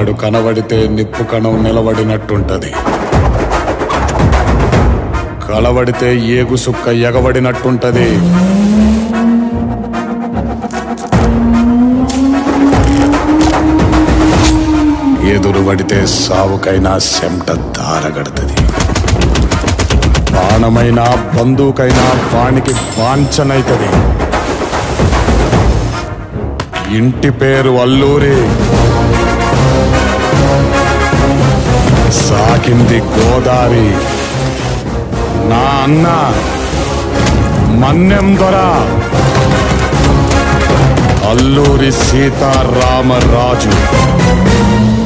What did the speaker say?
వాడు కనబడితే నిప్పు కణం నిలబడినట్టుంటది కలబడితే ఏగు సుక్క ఎగబడినట్టుంటది ఎదురుబడితే సావుకైనా సెమట దారగడుతుంది బాణమైనా బంధువుకైనా వానికి వాంఛనైతది ఇంటి పేరు అల్లూరి సాకింది గోదారి నా అన్న మన్నెం దొర అల్లూరి సీతారామరాజు